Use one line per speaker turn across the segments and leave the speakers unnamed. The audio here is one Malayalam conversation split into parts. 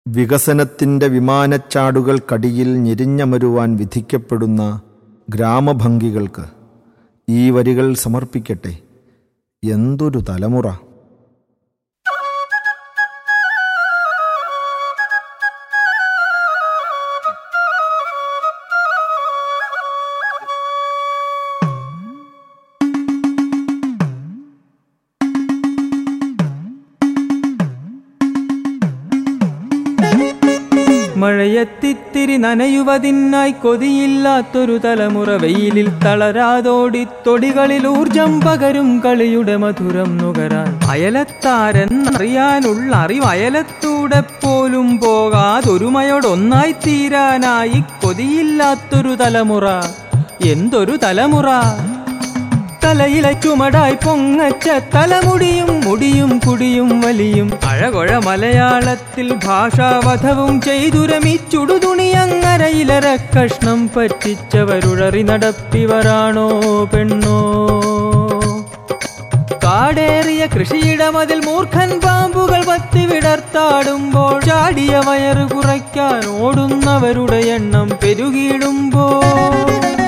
വികസനത്തിൻ്റെ വിമാനച്ചാടുകൾക്കടിയിൽ ഞെരിഞ്ഞമരുവാൻ വിധിക്കപ്പെടുന്ന ഗ്രാമഭംഗികൾക്ക് ഈ വരികൾ സമർപ്പിക്കട്ടെ എന്തൊരു തലമുറ
മഴയത്തിത്തിരി നനയുവതിനായി കൊതിയില്ലാത്തൊരു തലമുറ വെയിലിൽ തളരാതോടി തൊടികളിൽ ഊർജം പകരും കളിയുടെ മധുരം നുകരാൻ അയലത്താരൻ അറിയാനുള്ള അറിവ് അയലത്തൂടെ പോലും പോകാതൊരുമയോടൊന്നായി തീരാനായി കൊതിയില്ലാത്തൊരു തലമുറ എന്തൊരു തലമുറ തലയിലെ ചുമടായി പൊങ്ങച്ച തലമുടിയും മുടിയും കുടിയും വലിയും അഴകൊഴ മലയാളത്തിൽ ഭാഷാവധവും ചെയ്തുരമിച്ചുടുതുണിയങ്ങരയിലര കഷ്ണം പറ്റിച്ചവരുഴറി നടപ്പിവരാണോ പെണ്ണോ കാടേറിയ കൃഷിയിടമതിൽ മൂർഖൻ പാമ്പുകൾ പത്തി വിടർത്താടുമ്പോൾ ചാടിയ വയറ് കുറയ്ക്കാൻ ഓടുന്നവരുടെ എണ്ണം പെരുകിയിടുമ്പോൾ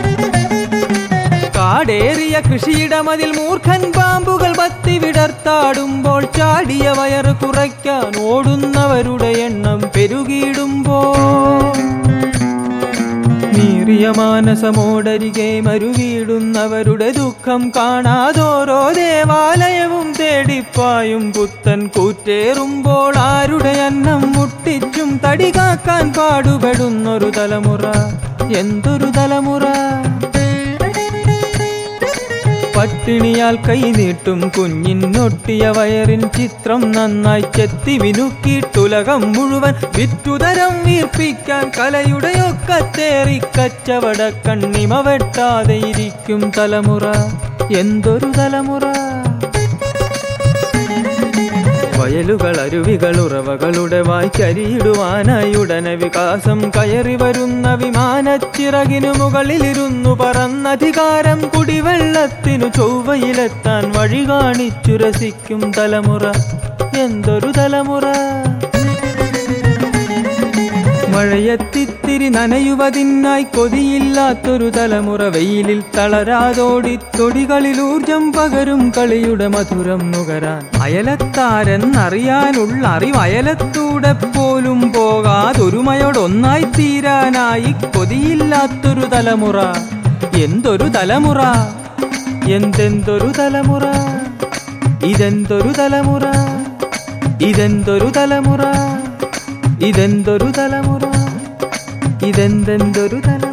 കാടേറിയ കൃഷിയിടമതിൽ മൂർഖൻ പാമ്പുകൾ പത്തി വിടർത്താടുമ്പോൾ ചാടിയ വയറ് കുറയ്ക്കാൻ ഓടുന്നവരുടെ എണ്ണം പെരുകിയിടുമ്പോൾ നീറിയ മാനസമോടരികെ മരുവീടുന്നവരുടെ ദുഃഖം കാണാതോരോ ദേവാലയവും തേടിപ്പായും പുത്തൻ കൂറ്റേറുമ്പോൾ ആരുടെ അന്നം മുട്ടിച്ചും തടി കാക്കാൻ പാടുപെടുന്നൊരു തലമുറ എന്തൊരു തലമുറ പട്ടിണിയാൽ കൈനീട്ടും കുഞ്ഞിനൊട്ടിയ വയറിൻ ചിത്രം നന്നായി ചെത്തി വിനുക്കിയിട്ടുലകം മുഴുവൻ വിറ്റുതരം വീർപ്പിക്കാൻ കലയുടെയൊക്കെ തേറി കച്ചവട കണ്ണിമ വെട്ടാതെ ഇരിക്കും തലമുറ എന്തൊരു തലമുറ വയലുകൾ അരുവികൾ ഉറവകളുടെ വായ്ക്കരിയിടുവാനായി ഉടനെ വികാസം കയറി വരുന്ന വിമാനച്ചിറകിനു മുകളിലിരുന്നു പറന്നധികാരം കുടിവെള്ളത്തിനു ചൊവ്വയിലെത്താൻ വഴി കാണിച്ചു രസിക്കും തലമുറ എന്തൊരു തലമുറ മഴയത്തിത്തിരി നനയുവതിനായി കൊതിയില്ലാത്തൊരു തലമുറ വെയിലിൽ തളരാതോടി തൊടികളിൽ ഊർജം പകരും കളിയുടെ മധുരം നുകരാൻ അയലത്താരൻ അറിയാനുള്ള അറിവ് അയലത്തൂടെ പോലും പോകാതൊരുമയോടൊന്നായി തീരാനായി കൊതിയില്ലാത്തൊരു തലമുറ എന്തൊരു തലമുറ എന്തെന്തൊരു തലമുറ ഇതെന്തൊരു തലമുറ ഇതെന്തൊരു തലമുറ ഇതെന്തൊരു തലമുറ ഇതെന്തെന്തൊരു തലമുറ